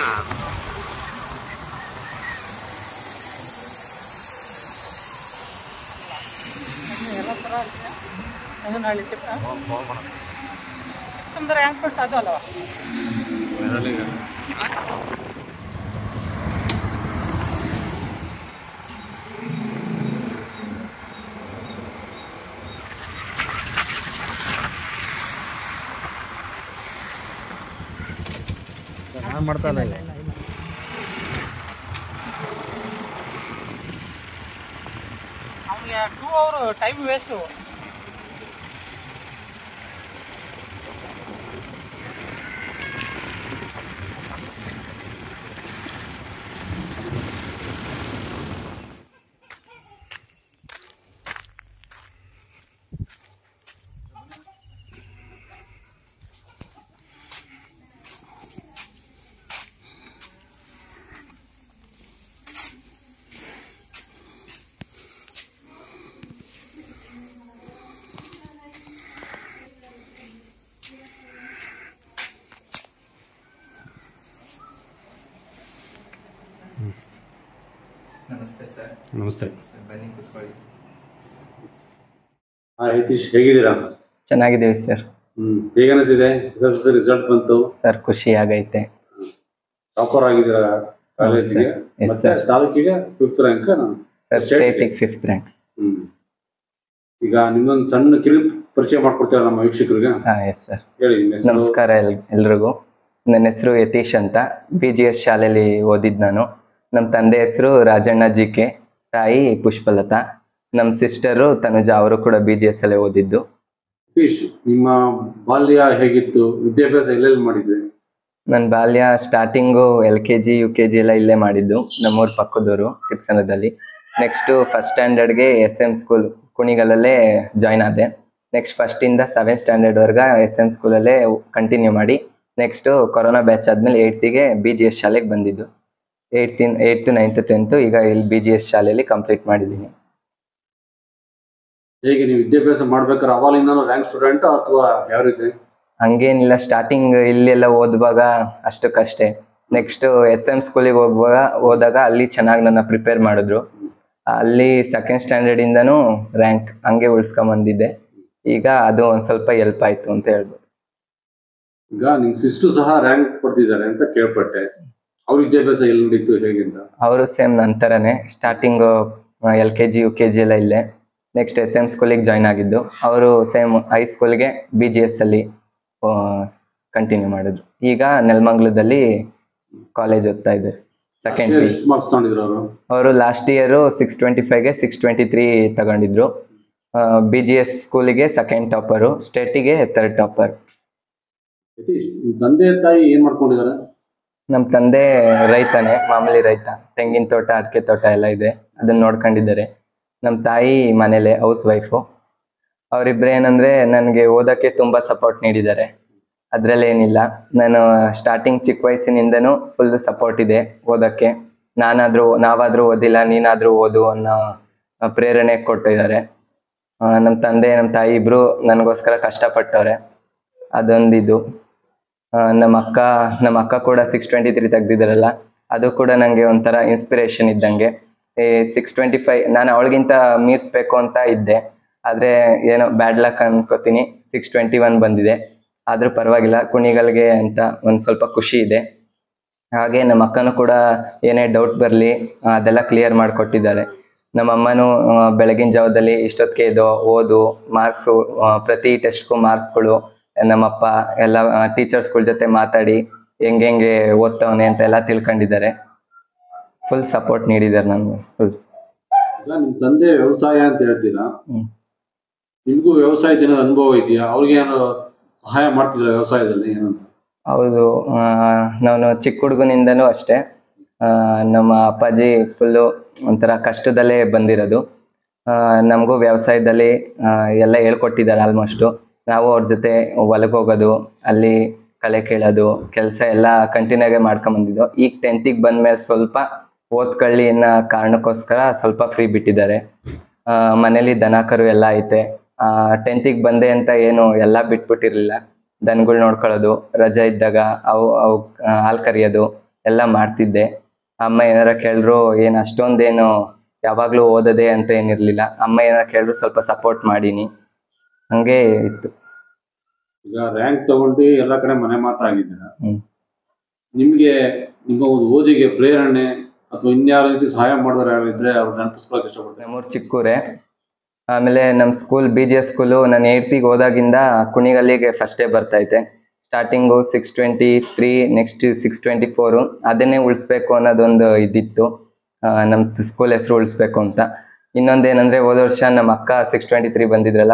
ಎಲ್ಲ ಥರ ಇದೆ ಅದನ್ನ ಹೇಳಿ ಸುಂದರ ಹ್ಯಾಂಗ್ ಫಸ್ಟ್ ಅದು ಅಲ್ಲವಾ ನಾನು ಮಾಡ್ತಾ ಇಲ್ಲ ಈಗ. ಅವ್ನಿಗೆ ಟೂ ಅವರು ಟೈಮ್ ವೇಸ್ಟು ನಮಸ್ತೆ ಸರ್ ನಮಸ್ತೆ ಸರ್ ಬನ್ನಿ ಕೂತ್ಕೊಳ್ಳಿ ಹಾಂ ಯತೀಶ್ ಹೇಗಿದ್ದೀರಾ ಚೆನ್ನಾಗಿದ್ದೀವಿ ಸರ್ ಹ್ಮ್ ಹೇಗೆ ಅನಿಸಿದೆ ಎಸ್ ಎಸ್ ಎಲ್ ರಿಸಲ್ಟ್ ಬಂತು ಸರ್ ಖುಷಿ ಆಗೈತೆ ಟಾಪರ್ ಆಗಿದ್ದೀರಾ ಕಾಲೇಜಿಗೆ ಹೌದು sir. Yes, ಮತ್ತೆ sir. ತಾಲೂಕಿಗೆ ಫಿಫ್ತ್ ರ್ಯಾಂಕ್ ಸರ್ State ಸ್ಟೇಟಿಗೆ ಫಿಫ್ತ್ ರ್ಯಾಂಕ್ ಹ್ಮ್ ಈಗ ನಿಮ್ಮೊಂದು ಸಣ್ಣ ಕಿರು ಪರಿಚಯ ಮಾಡ್ಕೊಡ್ತೀರಾ ನಮ್ಮ ವೀಕ್ಷಕರಿಗೆ ಹಾಂ ಎಸ್ ಸರ್ ಹೇಳಿ ನಿಮ್ಮ ಹೆಸರು ನಮಸ್ಕಾರ ಎಲ್ ಎಲ್ರಿಗೂ ನನ್ನ ಹೆಸರು ಯತೀಶ್ ಅಂತ ಬಿ ಜಿ ಎಸ್ ಶಾಲೆಯಲ್ಲಿ ಓದಿದ್ದು ನಾನು ನಮ್ಮ ತಂದೆ ಹೆಸರು ರಾಜಣ್ಣ ಜಿ ಕೆ ತಾಯಿ ಪುಷ್ಪಲತಾ ನಮ್ಮ ಸಿಸ್ಟರು ತನುಜ ಅವರು ಕೂಡ ಬಿ ಜಿ ಎಸ್ ಅಲ್ಲೇ ಓದಿದ್ದು ಯತೀಶ್ ನಿಮ್ಮ ಬಾಲ್ಯ ಹೇಗಿತ್ತು ವಿದ್ಯಾಭ್ಯಾಸ ಎಲ್ಲೆಲ್ಲಿ ಮಾಡಿದ್ರಿ ನನ್ನ ಬಾಲ್ಯ starting L K G U K G ಎಲ್ಲ ಇಲ್ಲೇ ಮಾಡಿದ್ದು ನಮ್ಮೂರ ಪಕ್ಕದವರು ಟಿಪ್ಸನದಲ್ಲಿ ನೆಕ್ಸ್ಟು ಫಸ್ಟ್ ಸ್ಟ್ಯಾಂಡರ್ಡ್ಗೆ ಎಸ್ ಎಮ್ ಸ್ಕೂಲ್ ಕುಣಿಗಲಲ್ಲೇ ಜಾಯ್ನ್ ಆದೆ ನೆಕ್ಸ್ಟ್ ಫಸ್ಟಿಂದ ಸೆವೆಂತ್ ಸ್ಟ್ಯಾಂಡರ್ಡ್ವರೆಗೆ ಎಸ್ ಎಮ್ ಸ್ಕೂಲಲ್ಲೇ ಕಂಟಿನ್ಯೂ ಮಾಡಿ ನೆಕ್ಸ್ಟು ಕೊರೋನಾ ಬ್ಯಾಚ್ ಆದಮೇಲೆ ಏಯ್ತಿಗೆ ಬಿ ಜಿ ಎಸ್ ಶಾಲೆಗೆ ಬಂದಿದ್ದು ಏಯ್ತಿನ್ ಏಯ್ತು ನೈನ್ತ್ ಟೆಂತು ಈಗ ಇಲ್ಲಿ ಬಿ ಜಿ ಎಸ್ ಶಾಲೆಯಲ್ಲಿ ಕಂಪ್ಲೀಟ್ ಮಾಡಿದ್ದೀನಿ ಹೇಗೆ ನೀವು ವಿದ್ಯಾಭ್ಯಾಸ ಮಾಡ್ಬೇಕಾದ್ರೆ ಅವಾಲಿಂದನೂ ರ್ಯಾಂಕ್ ಸ್ಟೂಡೆಂಟ್ ಅಥವಾ ಯಾವ ರೀತಿ ಹಂಗೇನಿಲ್ಲ ಸ್ಟಾರ್ಟಿಂಗ್ ಇಲ್ಲೆಲ್ಲ ಓದುವಾಗ ಅಷ್ಟಕ್ಕಷ್ಟೇ ನೆಕ್ಸ್ಟ್ ಎಸ್ ಎಮ್ ಸ್ಕೂಲಿಗೆ ಹೋಗುವಾಗ ಹೋದಾಗ ಅಲ್ಲಿ ಚೆನ್ನಾಗಿ ನನ್ನ ಪ್ರಿಪೇರ್ ಮಾಡಿದ್ರು ಅಲ್ಲಿ ಸೆಕೆಂಡ್ ಸ್ಟ್ಯಾಂಡರ್ಡಿಂದನೂ ರ್ಯಾಂಕ್ ಹಂಗೆ ಉಳಿಸ್ಕೊಂಬಂದಿದ್ದೆ ಈಗ ಅದು ಒಂದು ಸ್ವಲ್ಪ ಹೆಲ್ಪ್ ಆಯಿತು ಅಂತ ಹೇಳ್ಬೋದು ಈಗ ನಿಮ್ ಸಿಸ್ಟು ಸಹ ರ್ಯಾಂಕ್ ಪಡೆದಿದ್ದಾರೆ ಅಂತ ಕೇಳ್ಪಟ್ಟೆ ಅವ್ರ ವಿದ್ಯಾಭ್ಯಾಸ ಎಲ್ಲಿ ನಡೀತು ಹೇಗೆ ಅಂತ ಅವರು ಸೇಮ್ ನಂತರನೇ starting L K G U K G ಎಲ್ಲ ಇಲ್ಲೇ ನೆಕ್ಸ್ಟ್ ಎಸ್ ಎಮ್ ಸ್ಕೂಲಿಗೆ ಜಾಯ್ನ್ ಆಗಿದ್ದು ಅವರು ಸೇಮ್ ಹೈ ಸ್ಕೂಲ್ಗೆ ಬಿ ಜಿ ಎಸ್ ಅಲ್ಲಿ ಕಂಟಿನ್ಯೂ ಮಾಡಿದ್ರು ಈಗ ನೆಲಮಂಗ್ಲದಲ್ಲಿ ಕಾಲೇಜ್ ಓದ್ತಾ ಇದ್ದಾರೆ ಸೆಕೆಂಡ್ ಪಿ ಎಷ್ಟು ಮಾರ್ಕ್ಸ್ ತಗೊಂಡಿದ್ರು ಅವರು ಅವರು ಲಾಸ್ಟ್ ಇಯರು ಸಿಕ್ಸ್ ಟ್ವೆಂಟಿ ಫೈವ್ಗೆ ಸಿಕ್ಸ್ ಟ್ವೆಂಟಿ ತ್ರೀ ತಗೊಂಡಿದ್ರು ಬಿ ಜಿ ಎಸ್ ಸ್ಕೂಲಿಗೆ ಸೆಕೆಂಡ್ ಟಾಪರು ಸ್ಟೇಟಿಗೆ ಥರ್ಡ್ ಟಾಪರ್ ಯತೀಶ್ ನಿಮ್ ತಂದೆ ತಾಯಿ ಏನ್ ಮಾಡ್ಕೊಂಡಿದ್ದಾರೆ ನಮ್ಮ ತಂದೆ ರೈತನೇ ಮಾಮೂಲಿ ರೈತ ತೆಂಗಿನ ತೋಟ ಅಡಿಕೆ ತೋಟ ಎಲ್ಲ ಇದೆ ಅದನ್ನ ನೋಡ್ಕೊಂಡಿದ್ದಾರೆ ನಮ್ಮ ತಾಯಿ ಮನೇಲೆ ಹೌಸ್ ವೈಫು ಅವರಿಬ್ರು ಏನಂದ್ರೆ ನನಗೆ ಓದೋಕ್ಕೆ ತುಂಬ ಸಪೋರ್ಟ್ ನೀಡಿದ್ದಾರೆ ಅದರಲ್ಲಿ ಏನಿಲ್ಲ ನಾನು ಸ್ಟಾರ್ಟಿಂಗ್ ಚಿಕ್ಕ ವಯಸ್ಸಿನಿಂದನೂ ಫುಲ್ ಸಪೋರ್ಟ್ ಇದೆ ಓದೋಕ್ಕೆ ನಾನಾದರೂ ನಾವಾದರೂ ಓದಿಲ್ಲ ನೀನಾದರೂ ಓದು ಅನ್ನೋ ಪ್ರೇರಣೆ ಕೊಟ್ಟಿದ್ದಾರೆ ನಮ್ಮ ತಂದೆ ನಮ್ಮ ತಾಯಿ ಇಬ್ಬರು ನನಗೋಸ್ಕರ ಕಷ್ಟಪಟ್ಟವ್ರೆ ಅದೊಂದಿದು ಆ, ನಮ್ಮ ಅಕ್ಕ ನಮ್ಮ ಅಕ್ಕ ಕೂಡ ಸಿಕ್ಸ್ ಟ್ವೆಂಟಿ ತ್ರೀ ತೆಗ್ದಿದ್ದಾರಲ್ಲ ಅದು ಕೂಡ ನನಗೆ ಒಂಥರ ಇನ್ಸ್ಪಿರೇಷನ್ ಇದ್ದಂಗೆ ಸಿಕ್ಸ್ ಟ್ವೆಂಟಿ ಫೈವ್ ನಾನು ಅವಳಿಗಿಂತ ಮೀರಿಸ್ಬೇಕು ಅಂತ ಇದ್ದೆ ಆದರೆ ಏನೋ ಬ್ಯಾಡ್ ಲಕ್ ಅನ್ಕೋತೀನಿ ಸಿಕ್ಸ್ ಟ್ವೆಂಟಿ ಒನ್ ಬಂದಿದೆ ಆದರೂ ಪರವಾಗಿಲ್ಲ ಕುಣಿಗಲ್ಗೆ ಅಂತ ಒಂದು ಸ್ವಲ್ಪ ಖುಷಿ ಇದೆ ಹಾಗೆ ನಮ್ಮ ಅಕ್ಕನೂ ಕೂಡ ಏನೇ ಡೌಟ್ ಬರಲಿ ಅದೆಲ್ಲ ಕ್ಲಿಯರ್ ಮಾಡಿಕೊಟ್ಟಿದ್ದಾರೆ ನಮ್ಮ ಅಮ್ಮನೂ ಆ, ಬೆಳಗಿನ ಜಾವದಲ್ಲಿ ಇಷ್ಟೊತ್ತಿಗೆ ಇದು ಓದು ಮಾರ್ಕ್ಸು ಪ್ರತಿ ಟೆಸ್ಟ್ಗೂ ಮಾರ್ಕ್ಸ್ಗಳು ನಮ್ಮಪ್ಪ ಎಲ್ಲ ಟೀಚರ್ಸ್ಗಳ ಜೊತೆ ಮಾತಾಡಿ ಹೆಂಗೆ ಹೆಂಗೆ ಓದ್ತವನೆ ಅಂತ ಎಲ್ಲ ತಿಳ್ಕೊಂಡಿದ್ದಾರೆ ಫುಲ್ ಸಪೋರ್ಟ್ ನೀಡಿದ್ದಾರೆ ನನಗೆ ಫುಲ್ ಈಗ ನಿಮ್ ತಂದೆ ವ್ಯವಸಾಯ ಅಂತ ಹೇಳ್ತೀರಾ ಹ್ಮ್. ನಿಮ್ಗೂ ವ್ಯವಸಾಯದ ಏನೋ ಅನುಭವ ಇದೆಯಾ ಅವ್ರಿಗೆ ಏನೋ ಸಹಾಯ ಮಾಡ್ತಿದ್ರ ವ್ಯವಸಾಯದಲ್ಲಿ ಏನಂತ ಹೌದು ಆ, ನಾನು ಚಿಕ್ಕ ಹುಡುಗನಿಂದನೂ ಅಷ್ಟೇ ಆ, ನಮ್ಮ ಅಪ್ಪಾಜಿ ಫುಲ್ಲು ಒಂಥರ ಕಷ್ಟದಲ್ಲೇ ಬಂದಿರೋದು ನಮಗೂ ವ್ಯವಸಾಯದಲ್ಲಿ ಆ, ಎಲ್ಲ ಹೇಳ್ಕೊಟ್ಟಿದ್ದಾರೆ ಆಲ್ಮೋಸ್ಟು ನಾವು ಅವ್ರ ಜೊತೆ ಹೊಲಕ್ಕೆ ಹೋಗೋದು ಅಲ್ಲಿ ಕಳೆ ಕೀಳೋದು ಕೆಲಸ ಎಲ್ಲ ಕಂಟಿನ್ಯೂ ಆಗಿ ಮಾಡ್ಕೊಂಬಂದಿದ್ದು ಈಗ ಟೆಂತಿಗೆ ಬಂದ್ಮೇಲೆ ಸ್ವಲ್ಪ ಓದ್ಕೊಳ್ಳಿ ಅನ್ನೋ ಕಾರಣಕ್ಕೋಸ್ಕರ ಸ್ವಲ್ಪ ಫ್ರೀ ಬಿಟ್ಟಿದ್ದಾರೆ ಆ, ಮನೇಲಿ ದನ ಕರು ಎಲ್ಲ ಐತೆ ಟೆಂತಿಗೆ ಬಂದೆ ಅಂತ ಏನು ಎಲ್ಲ ಬಿಟ್ಬಿಟ್ಟಿರ್ಲಿಲ್ಲ ದನಗಳು ನೋಡ್ಕೊಳ್ಳೋದು ರಜೆ ಇದ್ದಾಗ ಅವು ಅವು ಹಾಲು ಕರಿಯೋದು ಎಲ್ಲ ಮಾಡ್ತಿದ್ದೆ ಅಮ್ಮ ಏನಾರ ಕೇಳಿದ್ರು ಏನು ಅಷ್ಟೊಂದೇನು ಯಾವಾಗಲೂ ಓದೋದೇ ಅಂತ ಏನಿರಲಿಲ್ಲ ಅಮ್ಮ ಏನಾರ ಕೇಳಿದ್ರು ಸ್ವಲ್ಪ ಸಪೋರ್ಟ್ ಮಾಡೀನಿ ಹಂಗೆ ಇತ್ತು ಈಗ ರ್ಯಾಂಕ್ ತಗೊಂಡು ಎಲ್ಲ ಕಡೆ ಮನೆ ಮಾತಾಗಿದ್ದೀರ ಹ್ಮ್. ನಿಮ್ಗೆ ನಿಮ್ಮ ಒಂದು ಓದಿಗೆ ಪ್ರೇರಣೆ ಅಥವಾ ಇನ್ಯಾವ ರೀತಿ ಸಹಾಯ ಮಾಡಿದವರು ಯಾರು ಇದ್ರೆ ಅವ್ರು ನೆನಪಿಸ್ಕೊಳಕ್ ಇಷ್ಟಪಡ್ತಾರೆ ನಮ್ಮೂರು ಚಿಕ್ಕೂರೇ ಆಮೇಲೆ ನಮ್ಮ school B G S school ನಾನು ಏಯ್ತಿಗೆ ಹೋದಾಗಿಂದ ಕುಣಿಗಲ್ಲಿಗೆ ಫಸ್ಟೇ ಬರ್ತೈತೆ starting six twenty three next six twenty four ಅದನ್ನೇ ಉಳಿಸ್ಬೇಕು ಅನ್ನೋದೊಂದು ಇದಿತ್ತು ನಮ್ಮ ಸ್ಕೂಲ್ ಹೆಸರು ಉಳಿಸ್ಬೇಕು ಅಂತ ಇನ್ನೊಂದೇನಂದ್ರೆ ಹೋದ ವರ್ಷ ನಮ್ಮ ಅಕ್ಕ ಸಿಕ್ಸ್ ಟ್ವೆಂಟಿ ತ್ರೀ ಬಂದಿದ್ರಲ್ಲ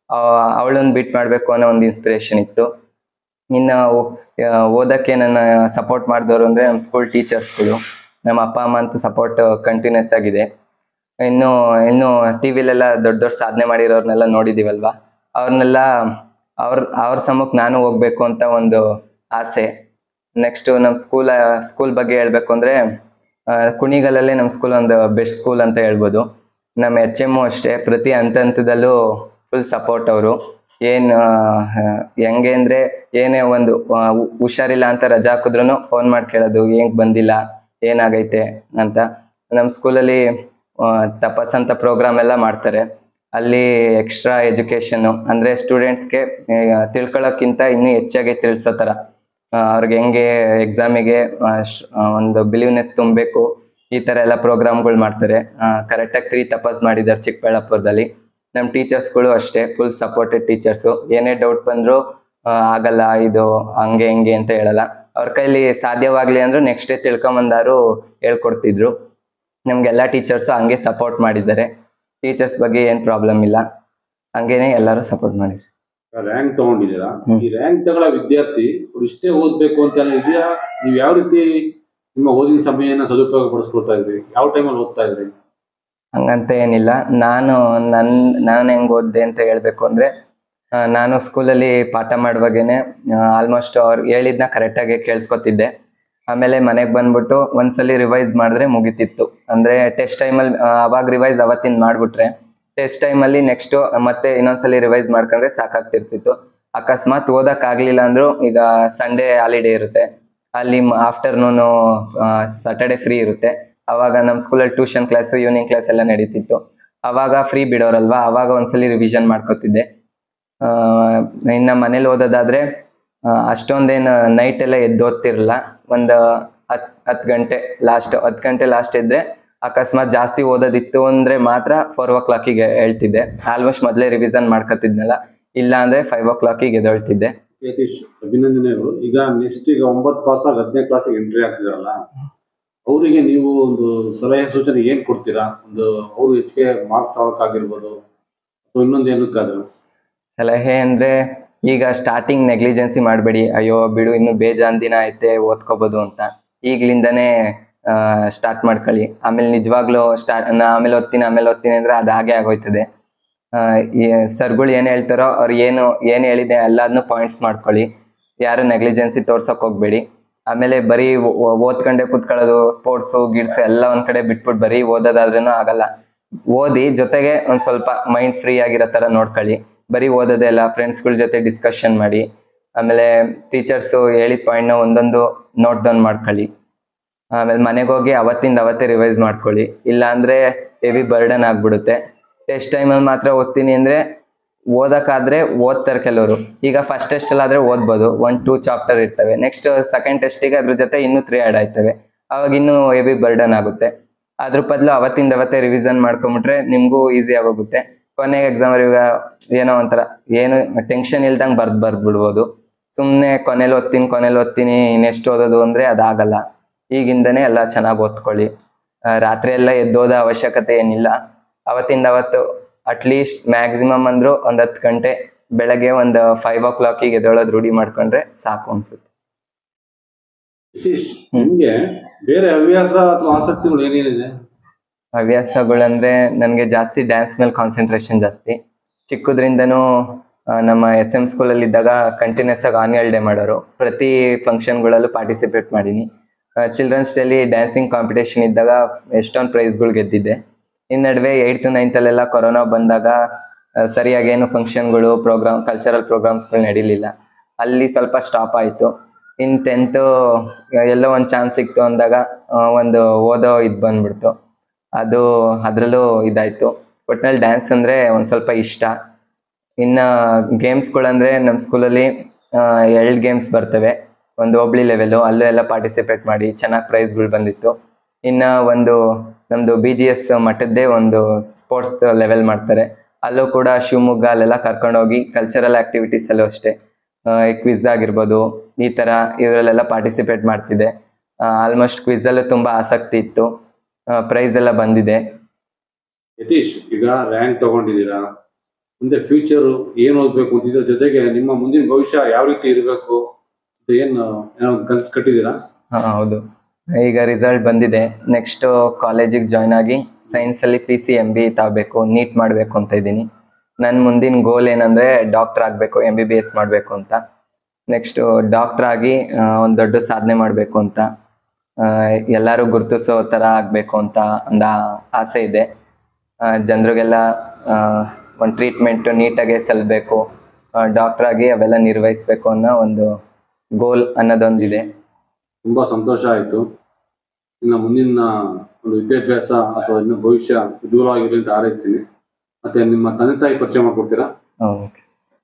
ಅವಳನ್ನು ಬಿಟ್ ಮಾಡಬೇಕು ಅನ್ನೋ ಒಂದು ಇನ್ಸ್ಪಿರೇಷನ್ ಇತ್ತು ಇನ್ನು ಆ, ಓದಕ್ಕೆ ನನ್ನ ಸಪೋರ್ಟ್ ಮಾಡಿದವರು ಅಂದರೆ ನಮ್ಮ ಸ್ಕೂಲ್ ಟೀಚರ್ಸ್ಗಳು ನಮ್ಮ ಅಪ್ಪ ಅಮ್ಮ ಅಂತೂ ಸಪೋರ್ಟ್ ಕಂಟಿನ್ಯೂಸ್ ಆಗಿದೆ ಇನ್ನು ಇನ್ನು ಟಿ ವಿಲೆಲ್ಲ ದೊಡ್ಡ ದೊಡ್ಡ ಸಾಧನೆ ಮಾಡಿರೋರ್ನೆಲ್ಲ ನೋಡಿದೀವಲ್ವಾ ಅವ್ರನ್ನೆಲ್ಲ ಅವ್ರ ಅವ್ರ ಸಮಕ್ಕೆ ನಾನು ಹೋಗ್ಬೇಕು ಅಂತ ಒಂದು ಆಸೆ ನೆಕ್ಸ್ಟು ನಮ್ಮ ಸ್ಕೂಲ್ ಸ್ಕೂಲ್ ಬಗ್ಗೆ ಹೇಳ್ಬೇಕು ಅಂದರೆ ಕುಣಿಗಲಲ್ಲೇ ನಮ್ಮ ಸ್ಕೂಲ್ ಒಂದು ಬೆಸ್ಟ್ ಸ್ಕೂಲ್ ಅಂತ ಹೇಳ್ಬೋದು ನಮ್ಮ ಎಚ್ ಎಮ್ಮು ಅಷ್ಟೇ ಪ್ರತಿ ಹಂತ ಹಂತದಲ್ಲೂ ಫುಲ್ ಸಪೋರ್ಟ್ ಅವರು ಏನು ಹೆಂಗೆ ಅಂದರೆ ಏನೇ ಒಂದು ಆ, ಹು- ಹುಷಾರಿಲ್ಲ ಅಂತ ರಜಾ ಹಾಕಿದ್ರು ಫೋನ್ ಮಾಡಿ ಕೇಳೋದು ಹೆಂಗೆ ಬಂದಿಲ್ಲ ಏನಾಗೈತೆ ಅಂತ ನಮ್ಮ ಸ್ಕೂಲಲ್ಲಿ ತಪಸ್ ಅಂತ ಪ್ರೋಗ್ರಾಮ್ ಎಲ್ಲ ಮಾಡ್ತಾರೆ ಅಲ್ಲಿ ಎಕ್ಸ್ಟ್ರಾ ಎಜುಕೇಷನ್ನು ಅಂದರೆ ಸ್ಟೂಡೆಂಟ್ಸ್ಗೆ ತಿಳ್ಕೊಳ್ಳೋಕ್ಕಿಂತ ಇನ್ನೂ ಹೆಚ್ಚಾಗಿ ತಿಳಿಸೋ ಥರ ಆ, ಅವ್ರಿಗೆ ಹೆಂಗೆ ಎಕ್ಸಾಮಿಗೆ ಒಂದು ಬಿಲೀವ್ನೆಸ್ ತುಂಬಬೇಕು ಈ ಥರ ಎಲ್ಲ ಪ್ರೋಗ್ರಾಮ್ಗಳು ಮಾಡ್ತಾರೆ ಕರೆಕ್ಟಾಗಿ ತ್ರೀ ತಪಾಸ್ ಮಾಡಿದ್ದಾರೆ ಚಿಕ್ಕಬಳ್ಳಾಪುರದಲ್ಲಿ ನಮ್ಮ ಟೀಚರ್ಸ್ಗಳು ಅಷ್ಟೇ ಫುಲ್ ಸಪೋರ್ಟೆಡ್ ಟೀಚರ್ಸು ಏನೇ ಡೌಟ್ ಬಂದರೂ ಆಗಲ್ಲ ಇದು ಹಂಗೆ ಹಿಂಗೆ ಅಂತ ಹೇಳಲ್ಲ ಅವ್ರ ಕೈಲಿ ಸಾಧ್ಯವಾಗಲಿ ಅಂದರೂ ನೆಕ್ಸ್ಟ್ ಡೇ ತಿಳ್ಕೊಂಬಂದಾರು ಹೇಳ್ಕೊಡ್ತಿದ್ರು ನಮಗೆಲ್ಲ ಟೀಚರ್ಸು ಹಂಗೆ ಸಪೋರ್ಟ್ ಮಾಡಿದ್ದಾರೆ ಟೀಚರ್ಸ್ ಬಗ್ಗೆ ಏನು ಪ್ರಾಬ್ಲಮ್ ಇಲ್ಲ ಹಂಗೇನೆ ಎಲ್ಲರೂ ಸಪೋರ್ಟ್ ಮಾಡಿದ್ರು ರ್ಯಾಂಕ್ ತಗೊಂಡಿದ್ದೀರಾ ಹ್ಮ್. ಈ ರ್ಯಾಂಕ್ ತಗೊಳ್ಳೋ ವಿದ್ಯಾರ್ಥಿ ಅವ್ರು ಇಷ್ಟೇ ಓದ್ಬೇಕು ಅಂತ ಏನೋ ಇದೆಯಾ ನೀವು ಯಾವ ರೀತಿ ನಿಮ್ಮ ಓದಿನ ಸಮಯನ ಸದುಪಯೋಗ ಪಡಿಸ್ಕೊಳ್ತಾ ಇದ್ರಿ ಯಾವ ಟೈಮಲ್ಲಿ ಓದ್ತಾ ಇದ್ರಿ ಹಂಗಂತ ಏನಿಲ್ಲ ನಾನು ನನ್ನ ನಾನು ಹೆಂಗೆ ಓದಿದೆ ಅಂತ ಹೇಳಬೇಕು ಅಂದರೆ ನಾನು ಸ್ಕೂಲಲ್ಲಿ ಪಾಠ ಮಾಡುವಾಗೇನೆ ಆಲ್ಮೋಸ್ಟ್ ಅವ್ರು ಹೇಳಿದ್ನ ಕರೆಕ್ಟಾಗಿ ಕೇಳಿಸ್ಕೊತಿದ್ದೆ ಆಮೇಲೆ ಮನೆಗೆ ಬಂದ್ಬಿಟ್ಟು ಒಂದ್ಸಲಿ ರಿವೈಸ್ ಮಾಡಿದ್ರೆ ಮುಗೀತಿತ್ತು ಅಂದರೆ ಟೆಸ್ಟ್ ಟೈಮಲ್ಲಿ ಅವಾಗ ರಿವೈಸ್ ಅವತ್ತಿನ ಮಾಡಿಬಿಟ್ರೆ ಟೆಸ್ಟ್ ಟೈಮಲ್ಲಿ ನೆಕ್ಸ್ಟು ಮತ್ತೆ ಇನ್ನೊಂದ್ಸಲಿ ರಿವೈಸ್ ಮಾಡ್ಕೊಂಡ್ರೆ ಸಾಕಾಗ್ತಿರ್ತಿತ್ತು ಅಕಸ್ಮಾತ್ ಓದಕ್ಕಾಗಲಿಲ್ಲ ಅಂದರೂ ಈಗ ಸಂಡೇ ಹಾಲಿಡೇ ಇರುತ್ತೆ ಅಲ್ಲಿ ಆಫ್ಟರ್ನೂನು ಸಾಟರ್ಡೆ ಫ್ರೀ ಇರುತ್ತೆ ಅವಾಗ ನಮ್ಮ ಸ್ಕೂಲಲ್ಲಿ ಟ್ಯೂಷನ್ ಕ್ಲಾಸು ಈವ್ನಿಂಗ್ ಕ್ಲಾಸ್ ಎಲ್ಲ ನಡೀತಿತ್ತು ಅವಾಗ ಫ್ರೀ ಬಿಡೋರಲ್ವಾ ಅವಾಗ ಒಂದ್ಸಲಿ ರಿವಿಷನ್ ಮಾಡ್ಕೋತಿದ್ದೆ ಆ, ಇನ್ನು ಮನೇಲಿ ಓದೋದಾದ್ರೆ ಆ, ಅಷ್ಟೊಂದೇನು ನೈಟ್ ಎಲ್ಲ ಎದ್ದು ಓದ್ತಿರಲ್ಲ ಒಂದು ಹತ್ತು ಹತ್ತು ಗಂಟೆ ಲಾಸ್ಟ್ ಹತ್ತು ಗಂಟೆ ಲಾಸ್ಟ್ ಇದ್ದರೆ ಅಕಸ್ಮಾತ್ ಜಾಸ್ತಿ ಓದೋದಿತ್ತು ಅಂದರೆ ಮಾತ್ರ ಫೋರ್ ಓ ಕ್ಲಾಕಿಗೆ ಹೇಳ್ತಿದ್ದೆ ಆಲ್ಮೋಸ್ಟ್ ಮೊದಲೇ ರಿವಿಷನ್ ಮಾಡ್ಕೊತಿದ್ನಲ್ಲ ಇಲ್ಲ ಅಂದರೆ ಫೈವ್ ಓ ಕ್ಲಾಕಿಗೆ ಎದ್ದೇಳ್ತಿದ್ದೆ ಯತೀಶ್ ಅಭಿನಂದನೆಗಳು ಈಗ ನೆಕ್ಸ್ಟ್ ಈಗ ಒಂಬತ್ತು ಪಾಸ್ ಆಗಿ ಹತ್ತನೇ ಕ್ಲಾಸಿಗೆ ಎಂಟ್ರಿ ಆಗ್ತಿದಾರಲ್ಲ ಅವರಿಗೆ ನೀವು ಒಂದು ಸಲಹೆ ಸೂಚನೆ ಏನ್ ಕೊಡ್ತೀರಾ ಒಂದು ಅವರು ಹೆಚ್ಚಿಗೆ ಮಾರ್ಕ್ಸ್ ತಗೊಳಕ್ಕಾಗಿರ್ಬೋದು ಅಥವಾ ಇನ್ನೊಂದು ಏನಕ್ಕಾದ್ರು ಸಲಹೆ ಅಂದರೆ ಈಗ ಸ್ಟಾರ್ಟಿಂಗ್ ನೆಗ್ಲಿಜೆನ್ಸಿ ಮಾಡಬೇಡಿ ಅಯ್ಯೋ ಬಿಡು ಇನ್ನು ಬೇಜಾನ್ ದಿನ ಐತೆ ಓದ್ಕೋಬೋದು ಅಂತ ಈಗ್ಲಿಂದನೇ ಸ್ಟಾರ್ಟ್ ಮಾಡ್ಕೊಳ್ಳಿ ಆಮೇಲೆ ನಿಜವಾಗ್ಲೂ ಸ್ಟಾರ್ಟ್ ನಾ ಆಮೇಲೆ ಓದ್ತೀನಿ ಆಮೇಲೆ ಓದ್ತೀನಿ ಅಂದರೆ ಅದು ಹಾಗೆ ಆಗೋಯ್ತದೆ ಆ, ಈ ಸರ್ಗಳು ಏನು ಹೇಳ್ತಾರೋ ಅವ್ರು ಏನು ಏನು ಹೇಳಿದೆ ಎಲ್ಲದನ್ನೂ ಪಾಯಿಂಟ್ಸ್ ಮಾಡ್ಕೊಳ್ಳಿ ಯಾರು ನೆಗ್ಲಿಜೆನ್ಸಿ ತೋರ್ಸೋಕೆ ಹೋಗ್ಬೇಡಿ ಆಮೇಲೆ ಬರೀ ಓ- ಓ- ಓದ್ಕೊಂಡೆ ಕೂತ್ಕೊಳ್ಳೋದು ಸ್ಪೋರ್ಟ್ಸು ಗಿಡ್ಸು ಎಲ್ಲ ಒಂದ್ ಕಡೆ ಬಿಟ್ಬಿಟ್ಟು ಬರೀ ಓದೋದಾದ್ರೂ ಆಗಲ್ಲ ಓದಿ ಜೊತೆಗೆ ಒಂದು ಸ್ವಲ್ಪ ಮೈಂಡ್ ಫ್ರೀ ಆಗಿರೋ ಥರ ನೋಡ್ಕೊಳ್ಳಿ ಬರೀ ಓದೋದೇ ಇಲ್ಲ ಫ್ರೆಂಡ್ಸ್ಗಳ ಜೊತೆ ಡಿಸ್ಕಷನ್ ಮಾಡಿ ಆಮೇಲೆ ಟೀಚರ್ಸು ಹೇಳಿದ ಪಾಯಿಂಟ್ನ ಒಂದೊಂದು ನೋಟ್ ಡೌನ್ ಮಾಡ್ಕೊಳ್ಳಿ ಆಮೇಲೆ ಮನೆಗೆ ಹೋಗಿ ಅವತ್ತಿಂದ ಅವತ್ತೇ ರಿವೈಸ್ ಮಾಡ್ಕೊಳ್ಳಿ ಇಲ್ಲ ಅಂದರೆ ಹೆವಿ ಬರ್ಡನ್ ಆಗ್ಬಿಡುತ್ತೆ ಟೆಸ್ಟ್ ಟೈಮಲ್ಲಿ ಮಾತ್ರ ಓದ್ತೀನಿ ಅಂದರೆ ಓದಕ್ಕಾದ್ರೆ ಓದ್ತಾರೆ ಕೆಲವರು ಈಗ ಫಸ್ಟ್ ಟೆಸ್ಟಲ್ಲಾದರೆ ಓದ್ಬೋದು ಒನ್ ಟೂ ಚಾಪ್ಟರ್ ಇರ್ತವೆ ನೆಕ್ಸ್ಟ್ ಸೆಕೆಂಡ್ ಟೆಸ್ಟಿಗೆ ಅದ್ರ ಜೊತೆ ಇನ್ನೂ ತ್ರೀ ಆ್ಯಡ್ ಆಯ್ತವೆ ಅವಾಗ ಇನ್ನೂ ಹೆವಿ ಬರ್ಡನ್ ಆಗುತ್ತೆ ಅದ್ರ ಬದಲು ಅವತ್ತಿಂದ ಅವತ್ತೇ ರಿವಿಷನ್ ಮಾಡ್ಕೊಂಬಿಟ್ರೆ ನಿಮಗೂ ಈಸಿ ಆಗೋಗುತ್ತೆ ಕೊನೆಗೆ ಎಕ್ಸಾಮ್ ಈಗ ಏನೋ ಒಂಥರ ಏನು ಟೆನ್ಷನ್ ಇಲ್ದಂಗೆ ಬರ್ದು ಬರ್ದ್ಬಿಡ್ಬೋದು ಸುಮ್ಮನೆ ಕೊನೆಲಿ ಓದ್ತೀನಿ ಕೊನೆಲಿ ಓದ್ತೀನಿ ಇನ್ನೆಷ್ಟು ಓದೋದು ಅಂದರೆ ಅದಾಗಲ್ಲ ಈಗಿಂದನೇ ಎಲ್ಲ ಚೆನ್ನಾಗಿ ಓದ್ಕೊಳ್ಳಿ ಆ, ರಾತ್ರಿ ಎಲ್ಲ ಎದ್ದೋದ ಅವಶ್ಯಕತೆ ಏನಿಲ್ಲ ಅವತ್ತಿಂದ ಅವತ್ತು ಅಟ್ಲೀಸ್ಟ್ ಮ್ಯಾಕ್ಸಿಮಮ್ ಅಂದರೂ ಒಂದು ಹತ್ತು ಗಂಟೆ ಬೆಳಗ್ಗೆ ಒಂದು ಫೈವ್ ಓ ಕ್ಲಾಕಿಗೆ ಎದ್ದೇಳೋದು ರೂಢಿ ಮಾಡ್ಕೊಂಡ್ರೆ ಸಾಕು ಅನ್ಸುತ್ತೆ ಯತೀಶ್ ನಿಮ್ಗೆ ಬೇರೆ ಹವ್ಯಾಸ ಅಥವಾ ಆಸಕ್ತಿಗಳು ಏನೇನಿದೆ ಹವ್ಯಾಸಗಳಂದ್ರೆ ನನಗೆ ಜಾಸ್ತಿ ಡ್ಯಾನ್ಸ್ ಮೇಲೆ ಕಾನ್ಸಂಟ್ರೇಷನ್ ಜಾಸ್ತಿ ಚಿಕ್ಕದ್ರಿಂದನೂ ಆ, ನಮ್ಮ ಎಸ್ ಎಮ್ ಸ್ಕೂಲಲ್ಲಿ ಇದ್ದಾಗ ಕಂಟಿನ್ಯೂಸ್ ಆಗಿ ಆನ್ಯುವಲ್ ಡೇ ಮಾಡೋರು ಪ್ರತಿ ಫಂಕ್ಷನ್ಗಳಲ್ಲೂ ಪಾರ್ಟಿಸಿಪೇಟ್ ಮಾಡೀನಿ ಚಿಲ್ಡ್ರನ್ಸ್ ಡೇಲಿ ಡ್ಯಾನ್ಸಿಂಗ್ ಕಾಂಪಿಟೇಷನ್ ಇದ್ದಾಗ ಎಷ್ಟೊಂದು ಪ್ರೈಸ್ಗಳು ಗೆದ್ದಿದ್ದೆ ಇನ್ನು ನಡುವೆ ಏಯ್ತ್ ನೈನ್ತಲ್ಲೆಲ್ಲ ಕೊರೋನಾ ಬಂದಾಗ ಆ, ಸರಿಯಾಗಿ ಏನು ಫಂಕ್ಷನ್ಗಳು ಪ್ರೋಗ್ರಾಮ್ ಕಲ್ಚರಲ್ ಪ್ರೋಗ್ರಾಮ್ಸ್ಗಳು ನಡೀಲಿಲ್ಲ ಅಲ್ಲಿ ಸ್ವಲ್ಪ ಸ್ಟಾಪ್ ಆಯಿತು ಇನ್ ಟೆಂತು ಎಲ್ಲೋ ಒಂದು ಚಾನ್ಸ್ ಸಿಕ್ತು ಅಂದಾಗ ಆ, ಒಂದು ಓದೋ ಇದು ಬಂದ್ಬಿಡ್ತು ಅದು ಅದರಲ್ಲೂ ಇದಾಯ್ತು ಒಟ್ನಲ್ಲಿ ಡ್ಯಾನ್ಸ್ ಅಂದರೆ ಒಂದು ಸ್ವಲ್ಪ ಇಷ್ಟ ಇನ್ನು ಗೇಮ್ಸ್ಗಳಂದರೆ ನಮ್ಮ ಸ್ಕೂಲಲ್ಲಿ ಎರಡು ಗೇಮ್ಸ್ ಬರ್ತವೆ ಒಂದು ಹೋಬ್ಳಿ ಲೆವೆಲು ಅಲ್ಲೂ ಎಲ್ಲ ಪಾರ್ಟಿಸಿಪೇಟ್ ಮಾಡಿ ಚೆನ್ನಾಗಿ ಪ್ರೈಸ್ಗಳು ಬಂದಿತ್ತು ಇನ್ನು ಒಂದು ನಮ್ಮದು ಬಿ ಜಿ ಎಸ್ ಮಟ್ಟದ್ದೇ ಒಂದು ಸ್ಪೋರ್ಟ್ಸ್ ಲೆವೆಲ್ ಮಾಡ್ತಾರೆ ಅಲ್ಲೂ ಕೂಡ ಶಿವಮೊಗ್ಗ ಅಲ್ಲೆಲ್ಲ ಕರ್ಕೊಂಡೋಗಿ ಕಲ್ಚರಲ್ ಆ್ಯಕ್ಟಿವಿಟೀಸಲ್ಲೂ ಅಷ್ಟೇ ಕ್ವಿಝ್ ಆಗಿರ್ಬೋದು ಈ ಥರ ಇವರಲ್ಲೆಲ್ಲ ಪಾರ್ಟಿಸಿಪೇಟ್ ಮಾಡ್ತಿದ್ದೆ ಆಲ್ಮೋಸ್ಟ್ ಕ್ವಿಝಲ್ಲೂ ತುಂಬ ಆಸಕ್ತಿ ಇತ್ತು ಪ್ರೈಸ್ ಎಲ್ಲ ಬಂದಿದೆ ಯತೀಶ್ ಈಗ ರ್ಯಾಂಕ್ ತಗೊಂಡಿದ್ದೀರಾ ಮುಂದೆ ಫ್ಯೂಚರ್ ಏನ್ ಓದ್ಬೇಕು ಅಂತ ಇದ್ರ ಜೊತೆಗೆ ನಿಮ್ಮ ಮುಂದಿನ ಭವಿಷ್ಯ ಯಾವ ರೀತಿ ಇರಬೇಕು ಅಂತ ಏನ್ ಏನೋ ಒಂದ್ ಕನ್ಸ್ ಕಟ್ಟಿದ್ದೀರಾ ಹಾ, ಹೌದು ಈಗ ರಿಸಲ್ಟ್ ಬಂದಿದೆ ನೆಕ್ಸ್ಟ್ ಕಾಲೇಜಿಗೆ ಜಾಯ್ನ್ ಆಗಿ ಸೈನ್ಸಲ್ಲಿ ಪಿ ಸಿ ಎಮ್ ಬಿ ತಗೋಬೇಕು ನೀಟ್ ಮಾಡಬೇಕು ಅಂತ ಇದ್ದೀನಿ ನನ್ನ ಮುಂದಿನ ಗೋಲ್ ಏನಂದರೆ ಡಾಕ್ಟರ್ ಆಗಬೇಕು ಎಮ್ ಬಿ ಬಿ ಎಸ್ ಮಾಡಬೇಕು ಅಂತ ನೆಕ್ಸ್ಟು ಡಾಕ್ಟರ್ ಆಗಿ ಒಂದು ದೊಡ್ಡ ಸಾಧನೆ ಮಾಡಬೇಕು ಅಂತ ಎಲ್ಲರೂ ಗುರುತಿಸೋ ಥರ ಆಗಬೇಕು ಅಂತ ಒಂದು ಆಸೆ ಇದೆ ಜನರಿಗೆಲ್ಲ ಒಂದು ಟ್ರೀಟ್ಮೆಂಟು ನೀಟಾಗಿ ಸಲ್ಲಬೇಕು ಡಾಕ್ಟರ್ ಆಗಿ ಅವೆಲ್ಲ ನಿರ್ವಹಿಸ್ಬೇಕು ಅನ್ನೋ ಒಂದು ಗೋಲ್ ಅನ್ನೋದೊಂದಿದೆ ತುಂಬಾ ಸಂತೋಷ ಆಯ್ತು ಇನ್ನು ಮುಂದಿನ ಒಂದು ವಿದ್ಯಾಭ್ಯಾಸ ಅಥವಾ ಇನ್ನು ಭವಿಷ್ಯ ಉಜ್ವಲವಾಗಿರಲಿ ಅಂತ ಹಾರೈಸ್ತೀನಿ ಮತ್ತೆ ನಿಮ್ಮ ತಂದೆ ತಾಯಿ ಪರಿಚಯ ಮಾಡ್ಕೊಡ್ತೀರಾ ಓಕೆ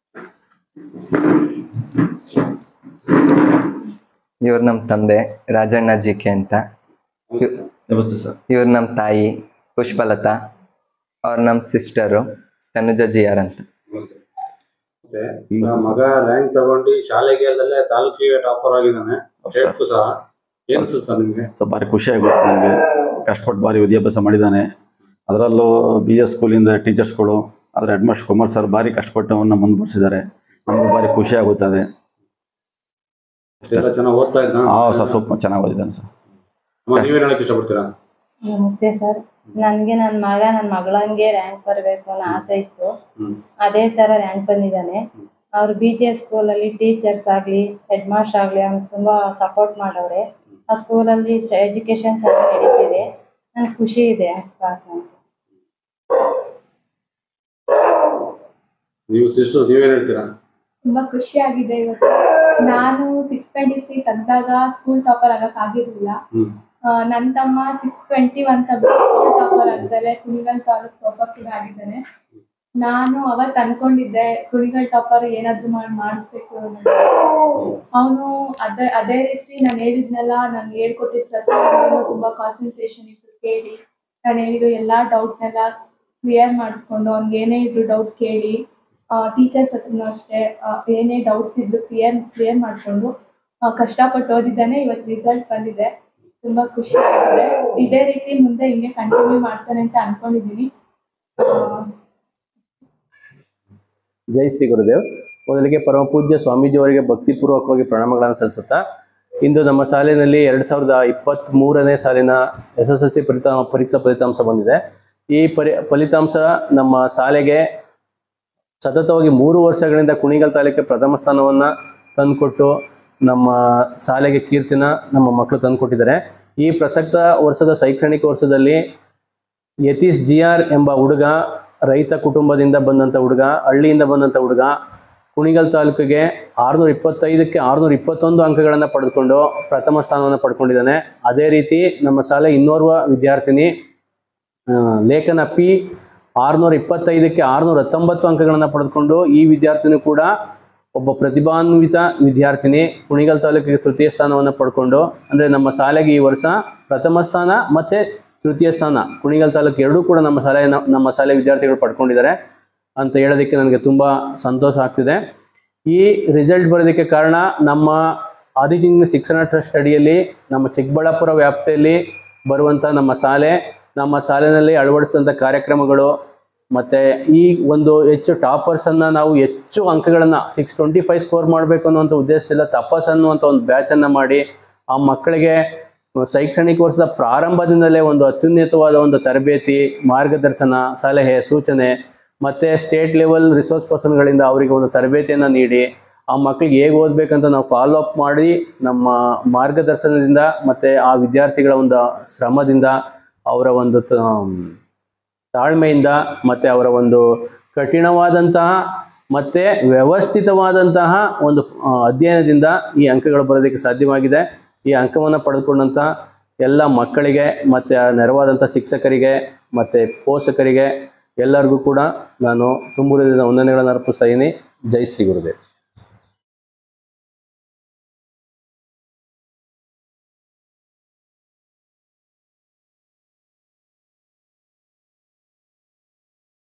ಇವ್ರು ನಮ್ಮ ತಂದೆ ರಾಜಣ್ಣ ಜಿ ಕೆ ಅಂತ ನಮಸ್ತೆ ಸರ್ ಇವ್ರು ನಮ್ಮ ತಾಯಿ ಪುಷ್ಪಲತಾ ಅವ್ರು ನಮ್ಮ ಸಿಸ್ಟರು ತನುಜ ಜಿ ಆರ್ ಅಂತ ಮತ್ತೆ ಈಗ ಮಗ ರ್ಯಾಂಕ್ ತಗೊಂಡು ಶಾಲೆಗೆ ಅಲ್ಲದೆ ತಾಲೂಕಿಗೆ ಟಾಪರ್ ಆಗಿದ್ದಾನೆ ಸ್ಟೇಟ್ಗೂ ಸಹ ಏನ್ ಸರ್ ನಿಮ್ಗೆ ಸೊ ಭಾರಿ ಖುಷಿ ಆಗುತ್ತೆ ನನಗೆ ಕಷ್ಟಪಟ್ಟು ಭಾರಿ ವಿದ್ಯಾಭ್ಯಾಸ ಮಾಡಿದ್ದಾನೆ ಅದರಲ್ಲೂ ಬಿ ಎಸ್ ಸ್ಕೂಲಿಂದ ಟೀಚರ್ಸ್ಗಳು ಅದರ ಹೆಡ್ ಮಾಸ್ಟರ್ ಕುಮಾರ್ ಸರ್ ಭಾರಿ ಕಷ್ಟಪಟ್ಟು ಅವನ್ನ ಮುಂದುವರಿಸಿದ್ದಾರೆ ನಮಗೂ ಭಾರಿ ಖುಷಿ ಆಗುತ್ತದೆ ಎಲ್ಲ ಚೆನ್ನಾಗಿ ಓದ್ತಾ ಇದ್ದ ಹಾಂ ಸರ್ ಸ್ವಲ್ಪ ಚೆನ್ನಾಗಿ ಓದಿದ್ದಾನೆ ಸರ್ ನೀವೇನ್ ಹೇಳಕ್ ಇಷ್ಟಪಡ್ತೀರಾ ನಮಸ್ತೆ ಸರ್ ನನ್ಗೆ ನನ್ ಮಗ ನನ್ ಮಗಳಂಗೆ ರ್ಯಾಂಕ್ ಬರ್ಬೇಕು ಅನ್ನೋ ಆಸೆ ಇತ್ತು ಹ್ಮ್ ಅದೇ ತರ ರ್ಯಾಂಕ್ ಬಂದಿದ್ದಾನೆ ಅವ್ರು ಬಿ ಜಿ ಎಸ್ ಸ್ಕೂಲಲ್ಲಿ ಟೀಚರ್ಸ್ ಆಗ್ಲಿ ಹೆಡ್ ಮಾಸ್ಟರ್ ಆಗ್ಲಿ ಅವ್ನು ತುಂಬಾ ಸಪೋರ್ಟ್ ಮಾಡವ್ರೆ ಆ ಸ್ಕೂಲಲ್ಲಿ ಎಜುಕೇಶನ್ ಚೆನ್ನಾಗಿ ನಡೀತಿದೆ ನನ್ಗೆ ಖುಷಿ ಇದೆ ಸಾಕು ನಂಗೆ ನೀವು ಸಿಸ್ಟರ್ ನೀವೇನ್ ಹೇಳ್ತೀರಾ ತುಂಬಾ ಖುಷಿ ಆಗಿದೆ ಇವತ್ತು ನಾನು ಸಿಕ್ಸ್ ಟ್ವೆಂಟಿ ತ್ರೀ ತೆಗ್ದಾಗ ಸ್ಕೂಲ್ ಟಾಪರ್ ಆಗಕ್ ಆಗಿರ್ಲಿಲ್ಲ ಹ್ಮ್ ಆ, ನನ್ ತಮ್ಮ ಸಿಕ್ಸ್ ಟ್ವೆಂಟಿ ಒನ್ ತೆಗ್ದು ಸ್ಕೂಲ್ ಟಾಪರ್ ಆಗಿದ್ದಾರೆ ಕುಣಿಗಲ್ ತಾಲೂಕ್ ಟಾಪರ್ ಕೂಡ ಆಗಿದ್ದಾನೆ ನಾನು ಅವತ್ ಅನ್ಕೊಂಡಿದ್ದೆ ಕುಣಿಗಲ್ ಟಾಪರ್ ಏನಾದ್ರು ಮಾಡಿ ಮಾಡಿಸ್ಬೇಕು ಅವನು ಅದೇ ಅದೇ ರೀತಿ ನಾನು ಹೇಳಿದ್ನೆಲ್ಲ ನಾನು ಹೇಳ್ಕೊಟ್ಟಿದ್ ಪ್ರತಿಯೊಂದನ್ನು ತುಂಬಾ ಕಾನ್ಸಂಟ್ರೇಷನ್ ಇಟ್ಟು ಕೇಳಿ ನಾನು ಹೇಳಿರೋ ಎಲ್ಲಾ ಡೌಟ್ನೆಲ್ಲ ಕ್ಲಿಯರ್ ಮಾಡಿಸ್ಕೊಂಡು ಅವ್ನಿಗೆ ಏನೇ ಇದ್ರು ಡೌಟ್ ಕೇಳಿ ಟೀಚರ್ಸ್ ಹತ್ರನೂ ಅಷ್ಟೇ ಆ, ಏನೇ ಡೌಟ್ಸ್ ಇದ್ರು ಕ್ಲಿಯರ್ ಕ್ಲಿಯರ್ ಮಾಡಿಕೊಂಡು ಕಷ್ಟಪಟ್ಟು ಓದಿದ್ದಾನೆ ಇವತ್ತು ರಿಸಲ್ಟ್ ಬಂದಿದೆ ತುಂಬಾ ಖುಷಿ ಆಗಿದೆ ಇದೇ ರೀತಿ ಮುಂದೆ ಹಿಂಗೆ ಕಂಟಿನ್ಯೂ ಮಾಡ್ತಾನೆ ಅಂತ ಅನ್ಕೊಂಡಿದ್ದೀನಿ ಆ, ಜೈ ಶ್ರೀ ಗುರುದೇವ್ ಮೊದಲಿಗೆ ಪರಮ ಪೂಜ್ಯ ಸ್ವಾಮೀಜಿಯವರಿಗೆ ಭಕ್ತಿಪೂರ್ವಕವಾಗಿ ಪ್ರಣಾಮಗಳನ್ನು ಸಲ್ಲಿಸುತ್ತಾ ಇಂದು ನಮ್ಮ ಶಾಲೆಯಲ್ಲಿ ಎರಡು ಸಾವಿರದ ಇಪ್ಪತ್ತ್ ಮೂರನೇ ಸಾಲಿನ ಎಸ್ ಎಸ್ ಎಲ್ ಸಿ ಫಲಿತಾ ಪರೀಕ್ಷಾ ಫಲಿತಾಂಶ ಬಂದಿದೆ ಈ ಪರಿ ಫಲಿತಾಂಶ ನಮ್ಮ ಶಾಲೆಗೆ ಸತತವಾಗಿ ಮೂರು ವರ್ಷಗಳಿಂದ ಕುಣಿಗಲ್ ತಾಲೂಕಿಗೆ ಪ್ರಥಮ ಸ್ಥಾನವನ್ನು ತಂದುಕೊಟ್ಟು ನಮ್ಮ ಶಾಲೆಗೆ ಕೀರ್ತಿನ ನಮ್ಮ ಮಕ್ಕಳು ತಂದುಕೊಟ್ಟಿದ್ದಾರೆ ಈ ಪ್ರಸಕ್ತ ವರ್ಷದ ಶೈಕ್ಷಣಿಕ ವರ್ಷದಲ್ಲಿ ಯತೀಶ್ ಜಿ ಆರ್ ಎಂಬ ಹುಡುಗ ರೈತ ಕುಟುಂಬದಿಂದ ಬಂದಂಥ ಹುಡುಗ ಹಳ್ಳಿಯಿಂದ ಬಂದಂಥ ಹುಡುಗ ಕುಣಿಗಲ್ ತಾಲೂಕಿಗೆ ಆರುನೂರ ಇಪ್ಪತ್ತೈದಕ್ಕೆ ಆರುನೂರ ಇಪ್ಪತ್ತೊಂದು ಅಂಕಗಳನ್ನು ಪಡೆದುಕೊಂಡು ಪ್ರಥಮ ಸ್ಥಾನವನ್ನು ಪಡ್ಕೊಂಡಿದ್ದಾನೆ ಅದೇ ರೀತಿ ನಮ್ಮ ಶಾಲೆ ಇನ್ನೋರ್ವ ವಿದ್ಯಾರ್ಥಿನಿ ಆ, ಲೇಖನ ಪಿ ಆರುನೂರ ಇಪ್ಪತ್ತೈದಕ್ಕೆ ಆರುನೂರ ಹತ್ತೊಂಬತ್ತು ಅಂಕಗಳನ್ನು ಪಡೆದುಕೊಂಡು ಈ ವಿದ್ಯಾರ್ಥಿನಿ ಕೂಡ ಒಬ್ಬ ಪ್ರತಿಭಾನ್ವಿತ ವಿದ್ಯಾರ್ಥಿನಿ ಕುಣಿಗಲ್ ತಾಲೂಕಿಗೆ ತೃತೀಯ ಸ್ಥಾನವನ್ನು ಪಡ್ಕೊಂಡು ಅಂದರೆ ನಮ್ಮ ಶಾಲೆಗೆ ಈ ವರ್ಷ ಪ್ರಥಮ ಸ್ಥಾನ ಮತ್ತು ತೃತೀಯ ಸ್ಥಾನ ಕುಣಿಗಲ್ ತಾಲೂಕು ಎರಡೂ ಕೂಡ ನಮ್ಮ ಶಾಲೆ ನಮ್ಮ ಶಾಲೆ ವಿದ್ಯಾರ್ಥಿಗಳು ಪಡ್ಕೊಂಡಿದ್ದಾರೆ ಅಂತ ಹೇಳೋದಕ್ಕೆ ನನಗೆ ತುಂಬ ಸಂತೋಷ ಆಗ್ತಿದೆ ಈ ರಿಸಲ್ಟ್ ಬರೋದಕ್ಕೆ ಕಾರಣ ನಮ್ಮ ಆದಿಚಿಂಗ್ನ ಶಿಕ್ಷಣ ಟ್ರಸ್ಟ್ ಅಡಿಯಲ್ಲಿ ನಮ್ಮ ಚಿಕ್ಕಬಳ್ಳಾಪುರ ವ್ಯಾಪ್ತಿಯಲ್ಲಿ ಬರುವಂಥ ನಮ್ಮ ಶಾಲೆ ನಮ್ಮ ಶಾಲೆಯಲ್ಲಿ ಅಳವಡಿಸಿದಂಥ ಕಾರ್ಯಕ್ರಮಗಳು ಮತ್ತು ಈ ಒಂದು ಹೆಚ್ಚು ಟಾಪರ್ಸನ್ನು ನಾವು ಹೆಚ್ಚು ಅಂಕಗಳನ್ನು ಸಿಕ್ಸ್ ಟ್ವೆಂಟಿ ಫೈವ್ ಸ್ಕೋರ್ ಮಾಡಬೇಕು ಅನ್ನುವಂಥ ಉದ್ದೇಶದಿಂದ ತಪಸ್ ಅನ್ನುವಂಥ ಒಂದು ಬ್ಯಾಚನ್ನು ಮಾಡಿ ಆ ಮಕ್ಕಳಿಗೆ ಶೈಕ್ಷಣಿಕ ವರ್ಷದ ಪ್ರಾರಂಭದಿಂದಲೇ ಒಂದು ಅತ್ಯುನ್ನತವಾದ ಒಂದು ತರಬೇತಿ ಮಾರ್ಗದರ್ಶನ ಸಲಹೆ ಸೂಚನೆ ಮತ್ತು ಸ್ಟೇಟ್ ಲೆವೆಲ್ ರಿಸೋರ್ಸ್ ಪರ್ಸನ್ಗಳಿಂದ ಅವರಿಗೆ ಒಂದು ತರಬೇತಿಯನ್ನು ನೀಡಿ ಆ ಮಕ್ಕಳಿಗೆ ಹೇಗೆ ಓದಬೇಕಂತ ನಾವು ಫಾಲೋ ಅಪ್ ಮಾಡಿ ನಮ್ಮ ಮಾರ್ಗದರ್ಶನದಿಂದ ಮತ್ತು ಆ ವಿದ್ಯಾರ್ಥಿಗಳ ಒಂದು ಶ್ರಮದಿಂದ ಅವರ ಒಂದು ತ- ತಾಳ್ಮೆಯಿಂದ ಮತ್ತು ಅವರ ಒಂದು ಕಠಿಣವಾದಂತಹ ಮತ್ತು ವ್ಯವಸ್ಥಿತವಾದಂತಹ ಒಂದು ಆ, ಅಧ್ಯಯನದಿಂದ ಈ ಅಂಕಗಳು ಬರೋದಕ್ಕೆ ಸಾಧ್ಯವಾಗಿದೆ ಈ ಅಂಕವನ್ನು ಪಡೆದುಕೊಂಡಂಥ ಎಲ್ಲ ಮಕ್ಕಳಿಗೆ ಮತ್ತು ನೆರವಾದಂಥ ಶಿಕ್ಷಕರಿಗೆ ಮತ್ತು ಪೋಷಕರಿಗೆ ಎಲ್ಲರಿಗೂ ಕೂಡ ನಾನು ತುಂಬುವುದರಿಂದ ವಂದನೆಗಳನ್ನು ಅರ್ಪಿಸ್ತಾ ಇದ್ದೀನಿ ಜೈ ಶ್ರೀ ಗುರುದೇವ್